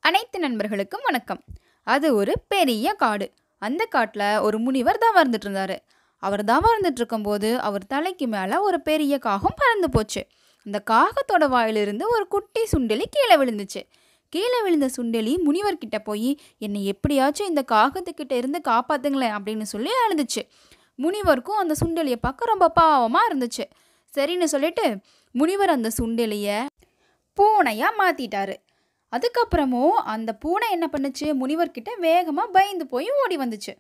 அனைத்து நண்பர்களுக்கும் வணக்கம் அது ஒரு பெரிய காடு அந்த காட்டில் ஒரு முனிவர் தவம் இருந்துட்டு இருந்தாரு அவர் தவம் இருந்துட்டு இருக்கும்போது அவர் தலைக்கு மேலே ஒரு பெரிய காகம் பறந்து போச்சு அந்த காகத்தோட வாயிலிருந்து ஒரு குட்டி சுண்டெலி கீழே விழுந்துச்சு கீழே விழுந்த சுண்டெலி முனிவர்கிட்ட போய் என்னை எப்படியாச்சும் இந்த காகத்துக்கிட்ட இருந்து காப்பாத்துங்களேன் அப்படின்னு சொல்லி அழுதுச்சு முனிவருக்கும் அந்த சுண்டெலியை பார்க்க ரொம்ப பாவமாக இருந்துச்சு சரின்னு சொல்லிட்டு முனிவர் அந்த சுண்டெலியை பூனையாக மாற்றிட்டாரு அதுக்கப்புறமும் அந்த பூனை என்ன பண்ணுச்சு முனிவர்கிட்ட வேகமாக பயந்து போய் ஓடி வந்துச்சு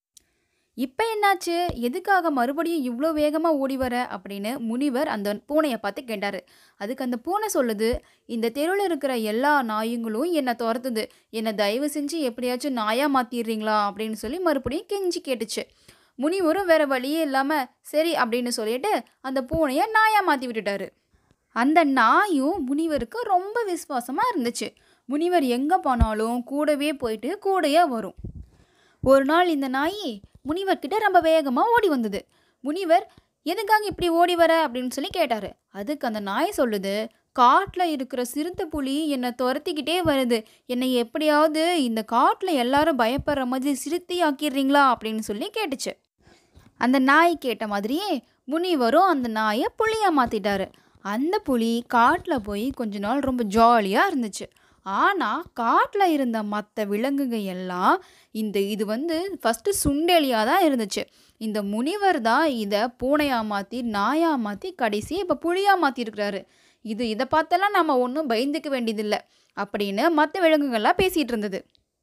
இப்போ என்னாச்சு எதுக்காக மறுபடியும் இவ்வளோ வேகமாக ஓடி வர அப்படின்னு முனிவர் அந்த பூனையை பார்த்து கேட்டார் அதுக்கு அந்த பூனை சொல்லுது இந்த தெருவில் இருக்கிற எல்லா நாயுங்களும் என்னை துரத்துது என்னை தயவு செஞ்சு எப்படியாச்சும் நாயாக மாற்றிடுறீங்களா அப்படின்னு சொல்லி மறுபடியும் கெஞ்சி கேட்டுச்சு முனிவரும் வேற வழியே இல்லாமல் சரி அப்படின்னு சொல்லிட்டு அந்த பூனையை நாயாக மாற்றி விட்டுட்டாரு அந்த நாயும் முனிவருக்கு ரொம்ப விசுவாசமாக இருந்துச்சு முனிவர் எங்கே போனாலும் கூடவே போயிட்டு கூடயே வரும் ஒரு நாள் இந்த நாய் முனிவர்கிட்ட ரொம்ப வேகமாக ஓடி வந்தது முனிவர் எதுக்காக இப்படி ஓடி வர அப்படின்னு சொல்லி கேட்டார் அதுக்கு அந்த நாய் சொல்லுது காட்டில் இருக்கிற சிறுத்தை புலி என்னை துரத்திக்கிட்டே வருது என்னை எப்படியாவது இந்த காட்டில் எல்லாரும் பயப்படுற மாதிரி சிறுத்தை ஆக்கிடுறீங்களா அப்படின்னு சொல்லி கேட்டுச்சு அந்த நாய் கேட்ட மாதிரியே முனிவரும் அந்த நாயை புளியாக மாற்றிட்டாரு அந்த புலி காட்டில் போய் கொஞ்ச நாள் ரொம்ப ஜாலியாக இருந்துச்சு ஆனால் காட்டில் இருந்த மற்ற விலங்குங்க எல்லாம் இந்த இது வந்து ஃபஸ்ட்டு சுண்டெலியாக தான் இருந்துச்சு இந்த முனிவர் தான் இதை பூனையாக மாற்றி நாயாக மாற்றி கடைசி இப்போ புலியாக மாற்றிருக்கிறாரு இது இதை பார்த்தெல்லாம் நம்ம ஒன்றும் பயந்துக்க வேண்டியதில்லை அப்படின்னு மற்ற விலங்குகள்லாம் பேசிகிட்டு இருந்தது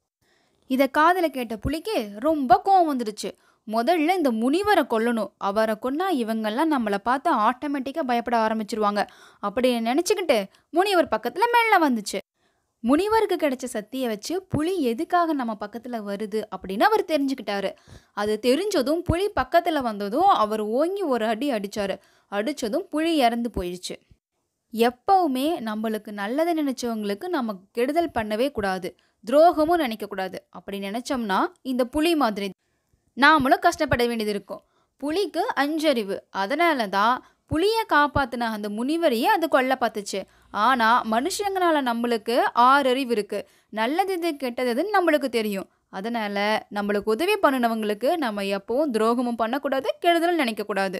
இதை காதில் கேட்ட புலிக்கு ரொம்ப கோவம் வந்துடுச்சு முதல்ல இந்த முனிவரை கொல்லணும் அவரை கொன்னா இவங்கெல்லாம் நம்மளை பார்த்து ஆட்டோமேட்டிக்காக பயப்பட ஆரம்பிச்சிருவாங்க அப்படி நினச்சிக்கிட்டு முனிவர் பக்கத்தில் மெல்ல வந்துச்சு முனிவருக்கு கிடைச்ச சக்தியை வச்சு புலி எதுக்காக நம்ம பக்கத்தில் வருது அப்படின்னு அவர் தெரிஞ்சுக்கிட்டாரு அது தெரிஞ்சதும் புலி பக்கத்தில் வந்ததும் அவர் ஓங்கி ஒரு அடி அடித்தார் அடித்ததும் புலி இறந்து போயிடுச்சு எப்பவுமே நம்மளுக்கு நல்லதை நினச்சவங்களுக்கு நம்ம கெடுதல் பண்ணவே கூடாது துரோகமும் நினைக்கக்கூடாது அப்படி நினச்சோம்னா இந்த புலி மாதிரி நாமளும் கஷ்டப்பட வேண்டியது இருக்கும் புலிக்கு அஞ்சறிவு அதனால தான் புலியை காப்பாற்றின அந்த முனிவரையே அது கொல்ல பார்த்துச்சு ஆனால் மனுஷங்களால நம்மளுக்கு ஆறு அறிவு இருக்குது நல்லது எது கெட்டது எதுன்னு நம்மளுக்கு தெரியும் அதனால் நம்மளுக்கு உதவி பண்ணினவங்களுக்கு நம்ம எப்பவும் துரோகமும் பண்ணக்கூடாது கெடுதலும் நினைக்கக்கூடாது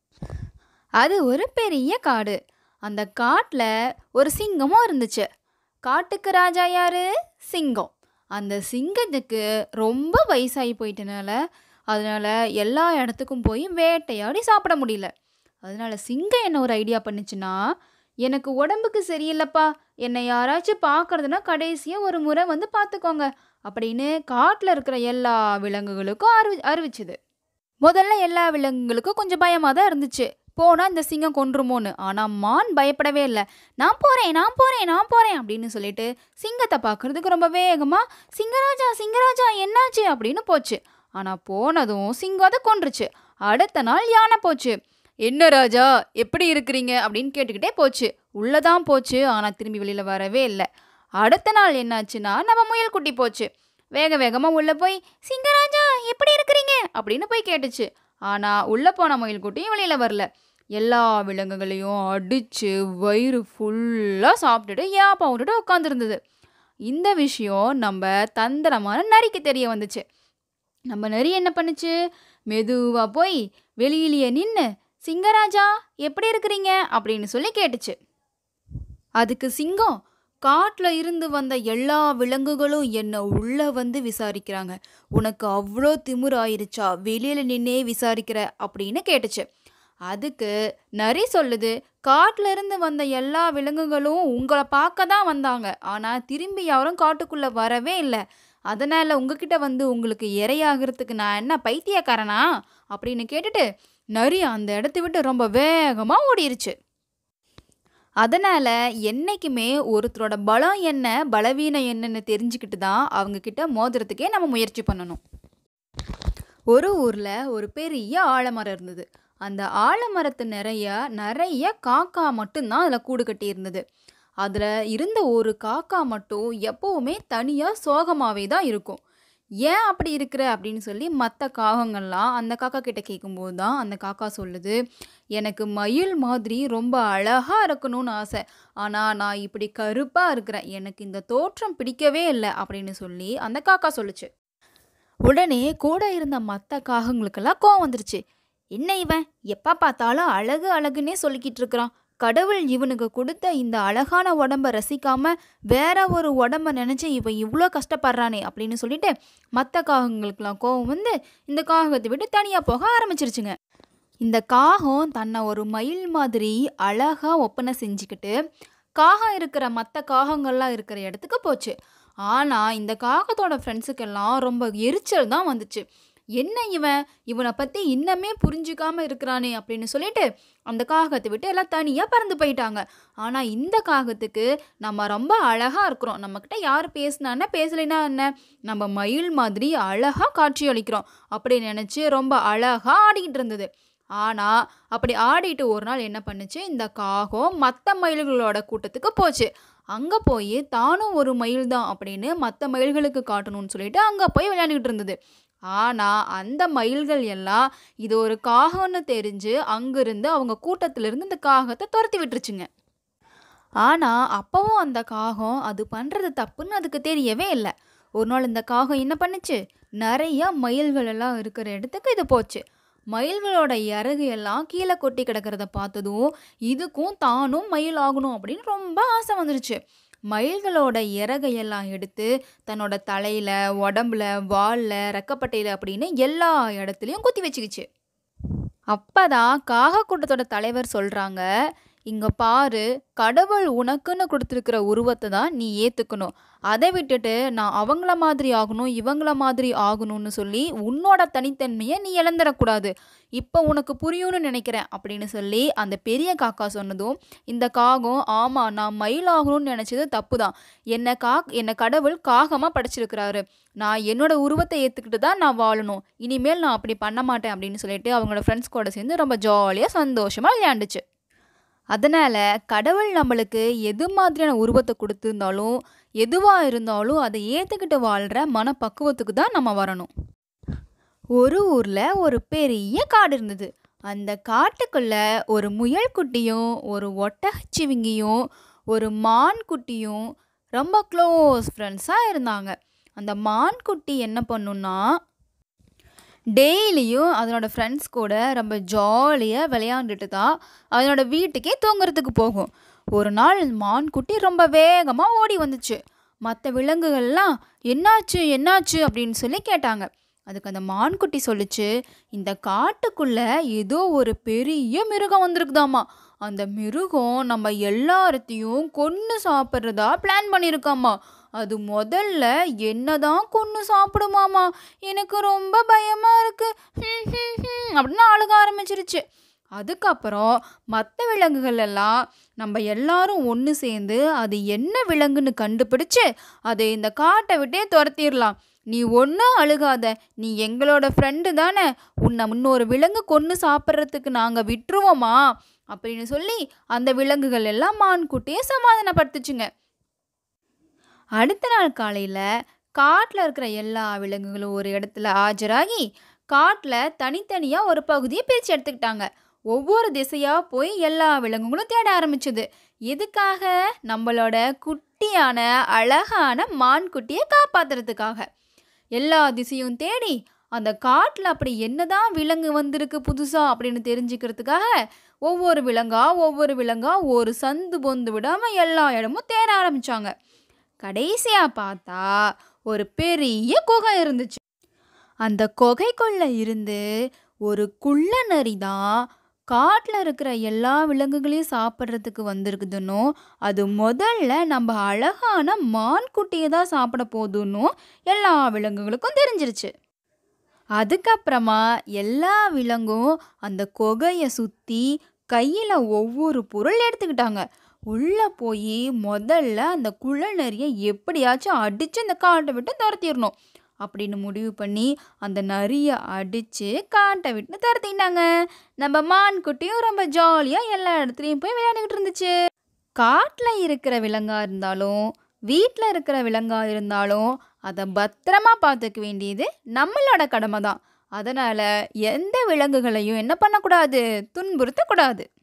அது ஒரு பெரிய காடு அந்த காட்டில் ஒரு சிங்கமும் இருந்துச்சு காட்டுக்கு ராஜா யாரு சிங்கம் அந்த சிங்கத்துக்கு ரொம்ப வயசாகி போயிட்டனால அதனால் எல்லா இடத்துக்கும் போய் வேட்டையாடி சாப்பிட முடியல அதனால் சிங்கம் என்ன ஒரு ஐடியா பண்ணுச்சுன்னா எனக்கு உடம்புக்கு சரியில்லைப்பா என்னை யாராச்சும் பார்க்குறதுனா கடைசியாக ஒரு முறை வந்து பார்த்துக்கோங்க அப்படின்னு காட்டில் இருக்கிற எல்லா விலங்குகளுக்கும் அறிவி அறிவிச்சுது முதல்ல எல்லா விலங்குகளுக்கும் கொஞ்சம் பயமாக தான் இருந்துச்சு போனால் இந்த சிங்கம் கொன்றுமோன்னு ஆனால் மான் பயப்படவே இல்லை நான் போகிறேன் நான் போகிறேன் நான் போகிறேன் அப்படின்னு சொல்லிட்டு சிங்கத்தை பார்க்குறதுக்கு ரொம்ப வேகமாக சிங்கராஜா சிங்கராஜா என்னாச்சு அப்படின்னு போச்சு ஆனால் போனதும் சிங்கம் அதை கொன்றுச்சு அடுத்த நாள் யானை போச்சு என்ன ராஜா எப்படி இருக்கிறீங்க அப்படின்னு கேட்டுக்கிட்டே போச்சு உள்ளதான் போச்சு ஆனால் திரும்பி வெளியில் வரவே இல்லை அடுத்த நாள் என்னாச்சுன்னா நம்ம முயல் குட்டி போச்சு வேக வேகமாக உள்ளே போய் சிங்கராஜா எப்படி இருக்கிறீங்க அப்படின்னு போய் கேட்டுச்சு ஆனால் உள்ளே போன முயல் குட்டியும் வெளியில் வரல எல்லா விலங்குகளையும் அடித்து வயிறு ஃபுல்லாக சாப்பிட்டுட்டு ஏப்பா விட்டுட்டு உட்காந்துருந்தது இந்த விஷயம் நம்ம தந்திரமான நரிக்கு தெரிய வந்துச்சு நம்ம நரி என்ன பண்ணுச்சு மெதுவாக போய் வெளியிலேயே நின்று சிங்கராஜா எப்படி இருக்கிறீங்க அப்படின்னு சொல்லி கேட்டுச்சு அதுக்கு சிங்கம் காட்டில் இருந்து வந்த எல்லா விலங்குகளும் என்னை உள்ளே வந்து விசாரிக்கிறாங்க உனக்கு அவ்வளோ திமிரு ஆயிருச்சா வெளியில் நின்னே விசாரிக்கிற அப்படின்னு கேட்டுச்சு அதுக்கு நரி சொல்லுது காட்டில் இருந்து வந்த எல்லா விலங்குகளும் உங்களை பார்க்க தான் வந்தாங்க ஆனால் திரும்பி யாரும் காட்டுக்குள்ளே வரவே இல்லை அதனால் உங்ககிட்ட வந்து உங்களுக்கு இரையாகிறதுக்கு நான் என்ன பைத்தியக்காரனா அப்படின்னு கேட்டுட்டு நரி அந்த இடத்த விட்டு ரொம்ப வேகமாக ஓடிருச்சு அதனால் என்றைக்குமே ஒருத்தரோட பலம் என்ன பலவீனம் என்னன்னு தெரிஞ்சுக்கிட்டு தான் அவங்கக்கிட்ட மோதுறதுக்கே நம்ம முயற்சி பண்ணணும் ஒரு ஊரில் ஒரு பெரிய ஆலமரம் இருந்தது அந்த ஆலமரத்து நிறைய நிறைய காக்கா மட்டும்தான் அதில் கூடு கட்டி இருந்தது அதில் இருந்த ஒரு காக்கா மட்டும் எப்போவுமே தனியாக சோகமாகவே தான் இருக்கும் ஏன் அப்படி இருக்கிற அப்படின்னு சொல்லி மற்ற காகங்கள்லாம் அந்த காக்கா கிட்ட கேட்கும்போது தான் அந்த காக்கா சொல்லுது எனக்கு மயில் மாதிரி ரொம்ப அழகா இருக்கணும்னு ஆசை ஆனால் நான் இப்படி கருப்பாக இருக்கிறேன் எனக்கு இந்த தோற்றம் பிடிக்கவே இல்லை அப்படின்னு சொல்லி அந்த காக்கா சொல்லுச்சு உடனே கூட இருந்த மற்ற காகங்களுக்கெல்லாம் கோவம் வந்துருச்சு என்ன இவன் எப்போ பார்த்தாலும் அழகு அழகுன்னே சொல்லிக்கிட்டு இருக்கிறான் கடவுள் இவனுக்கு கொடுத்த இந்த அழகான உடம்ப ரசிக்காம வேற ஒரு உடம்ப நினைச்சு இவன் இவ்வளோ கஷ்டப்படுறானே அப்படின்னு சொல்லிட்டு மற்ற காகங்களுக்கெல்லாம் கோவம் வந்து இந்த காகத்தை விட்டு தனியாக போக ஆரம்பிச்சிருச்சுங்க இந்த காகம் தன்னை ஒரு மயில் மாதிரி அழகா ஒப்பனை செஞ்சுக்கிட்டு காகம் இருக்கிற மற்ற காகங்கள்லாம் இருக்கிற இடத்துக்கு போச்சு ஆனால் இந்த காகத்தோட ஃப்ரெண்ட்ஸுக்கெல்லாம் ரொம்ப எரிச்சல் தான் வந்துச்சு என்ன இவன் இவனை பற்றி இன்னமே புரிஞ்சுக்காம இருக்கிறானே அப்படின்னு சொல்லிட்டு அந்த காகத்தை விட்டு எல்லாம் தனியாக பறந்து போயிட்டாங்க ஆனால் இந்த காகத்துக்கு நம்ம ரொம்ப அழகாக இருக்கிறோம் நம்மக்கிட்ட யார் பேசினான்னா பேசலைன்னா என்ன நம்ம மயில் மாதிரி அழகாக காட்சி அளிக்கிறோம் அப்படி நினச்சி ரொம்ப அழகாக ஆடிக்கிட்டு இருந்தது ஆனால் அப்படி ஆடிட்டு ஒரு நாள் என்ன பண்ணுச்சு இந்த காகம் மற்ற மயில்களோட கூட்டத்துக்கு போச்சு அங்கே போய் தானும் ஒரு மயில் தான் அப்படின்னு மற்ற மயில்களுக்கு காட்டணும்னு சொல்லிட்டு அங்கே போய் விளையாண்டுக்கிட்டு இருந்தது ஆனால் அந்த மயில்கள் எல்லாம் இது ஒரு காகம்னு தெரிஞ்சு அங்கிருந்து அவங்க கூட்டத்திலிருந்து இந்த காகத்தை துரத்தி விட்டுருச்சுங்க ஆனால் அப்போவும் அந்த காகம் அது பண்ணுறது தப்புன்னு அதுக்கு தெரியவே இல்லை ஒரு நாள் இந்த காகம் என்ன பண்ணுச்சு நிறைய மயில்கள் எல்லாம் இருக்கிற இடத்துக்கு இது போச்சு மயில்களோட இறகு எல்லாம் கீழே கொட்டி கிடக்கிறத பார்த்ததும் இதுக்கும் தானும் மயில் ஆகணும் அப்படின்னு ரொம்ப ஆசை வந்துருச்சு மயில்களோட இறகையெல்லாம் எடுத்து தன்னோட தலையில் உடம்புல வாலில் ரெக்கப்பட்டையில் அப்படின்னு எல்லா இடத்துலையும் குத்தி வச்சுக்கிச்சு அப்பதான் காக கூட்டத்தோட தலைவர் சொல்கிறாங்க இங்கே பாரு கடவுள் உனக்குன்னு கொடுத்துருக்கிற உருவத்தை தான் நீ ஏற்றுக்கணும் அதை விட்டுட்டு நான் அவங்கள மாதிரி ஆகணும் இவங்கள மாதிரி ஆகணும்னு சொல்லி உன்னோட தனித்தன்மையை நீ இழந்துடக்கூடாது இப்போ உனக்கு புரியும்னு நினைக்கிறேன் அப்படின்னு சொல்லி அந்த பெரிய காக்கா சொன்னதும் இந்த காகம் ஆமாம் நான் மயில் ஆகணும்னு நினச்சது தப்பு தான் என்னை கா என்னை கடவுள் காகமாக படைச்சிருக்கிறாரு நான் என்னோட உருவத்தை ஏற்றுக்கிட்டு தான் நான் வாழணும் இனிமேல் நான் அப்படி பண்ண மாட்டேன் அப்படின்னு சொல்லிட்டு அவங்களோட ஃப்ரெண்ட்ஸ் கூட சேர்ந்து ரொம்ப ஜாலியாக சந்தோஷமாக விளையாண்டுச்சு அதனால் கடவுள் நம்மளுக்கு எது மாதிரியான உருவத்தை கொடுத்துருந்தாலும் எதுவாக இருந்தாலும் அதை ஏற்றுக்கிட்டு வாழ்கிற மனப்பக்குவத்துக்கு தான் நம்ம வரணும் ஒரு ஊரில் ஒரு பெரிய காடு இருந்தது அந்த காட்டுக்குள்ள ஒரு முயல் குட்டியும் ஒரு ஒட்டகச்சிவிங்கியும் ஒரு மான் குட்டியும் ரொம்ப க்ளோஸ் ஃப்ரெண்ட்ஸாக இருந்தாங்க அந்த மான் குட்டி என்ன பண்ணுன்னா டெய்லியும் அதனோட ஃப்ரெண்ட்ஸ் கூட ரொம்ப ஜாலியாக விளையாண்டுட்டு தான் அதனோட வீட்டுக்கே தூங்குறதுக்கு போகும் ஒரு நாள் மான்குட்டி ரொம்ப வேகமாக ஓடி வந்துச்சு மற்ற விலங்குகள்லாம் என்னாச்சு என்னாச்சு அப்படின்னு சொல்லி கேட்டாங்க அதுக்கு அந்த மான்குட்டி சொல்லுச்சு இந்த காட்டுக்குள்ளே ஏதோ ஒரு பெரிய மிருகம் வந்திருக்குதாமா அந்த மிருகம் நம்ம எல்லாரத்தையும் கொன்று சாப்பிட்றதா பிளான் பண்ணியிருக்காமா அது முதல்ல என்னதான் கொன்று சாப்பிடுமாமா எனக்கு ரொம்ப பயமாக இருக்கு ஹம், ஹம், ஹம் அப்படின்னு அழுக ஆரம்பிச்சிருச்சு அதுக்கப்புறம் மற்ற விலங்குகள் எல்லாம் நம்ம எல்லாரும் ஒன்று சேர்ந்து அது என்ன விலங்குன்னு கண்டுபிடிச்சு அதை இந்த காட்டை விட்டே துரத்திடலாம் நீ ஒன்றும் அழுகாத நீ எங்களோட ஃப்ரெண்டு தானே உன்னை இன்னொரு விலங்கு கொன்று சாப்பிட்றதுக்கு நாங்கள் விட்டுருவோமா அப்படின்னு சொல்லி அந்த விலங்குகள் எல்லாம் மான்குட்டியை சமாதானப்படுத்துச்சுங்க அடுத்த நாள் காலையில் காட்டில் இருக்கிற எல்லா விலங்குகளும் ஒரு இடத்துல ஆஜராகி காட்டில் தனித்தனியாக ஒரு பகுதியை பிரித்து எடுத்துக்கிட்டாங்க ஒவ்வொரு திசையாக போய் எல்லா விலங்குகளும் தேட ஆரம்பிச்சது எதுக்காக நம்மளோட குட்டியான அழகான மான்குட்டியை காப்பாத்துறதுக்காக எல்லா திசையும் தேடி அந்த காட்டில் அப்படி என்னதான் விலங்கு வந்திருக்கு புதுசா அப்படின்னு தெரிஞ்சுக்கிறதுக்காக ஒவ்வொரு விலங்கா ஒவ்வொரு விலங்கா ஒரு சந்து பொந்து விடாமல் எல்லா இடமும் தேட ஆரம்பிச்சாங்க கடைசியாக பார்த்தா ஒரு பெரிய குகை இருந்துச்சு அந்த குகைக்குள்ள இருந்து ஒரு குள்ள நரி தான் காட்டில் இருக்கிற எல்லா விலங்குகளையும் சாப்பிட்றதுக்கு வந்திருக்குதுன்னு அது முதல்ல நம்ம அழகான மான்குட்டியை தான் சாப்பிட போதுன்னும் எல்லா விலங்குகளுக்கும் தெரிஞ்சிருச்சு அதுக்கப்புறமா எல்லா விலங்கும் அந்த குகையை சுற்றி கையில் ஒவ்வொரு பொருள் எடுத்துக்கிட்டாங்க உள்ளே போய் முதல்ல அந்த குள்ளநரியை எப்படியாச்சும் அடித்து அந்த காட்டை விட்டு துரத்திடணும் அப்படின்னு முடிவு பண்ணி அந்த நரியை அடித்து காட்டை விட்டு துரத்திட்டாங்க நம்ம மான்குட்டியும் ரொம்ப ஜாலியாக எல்லா இடத்துலையும் போய் விளையாண்டுக்கிட்டு இருந்துச்சு காட்டில் இருக்கிற விலங்கா இருந்தாலும் வீட்டில் இருக்கிற விலங்கா இருந்தாலும் அதை பத்திரமா பார்த்துக்க வேண்டியது நம்மளோட கடமை தான் அதனால் எந்த விலங்குகளையும் என்ன பண்ணக்கூடாது துன்புறுத்தக்கூடாது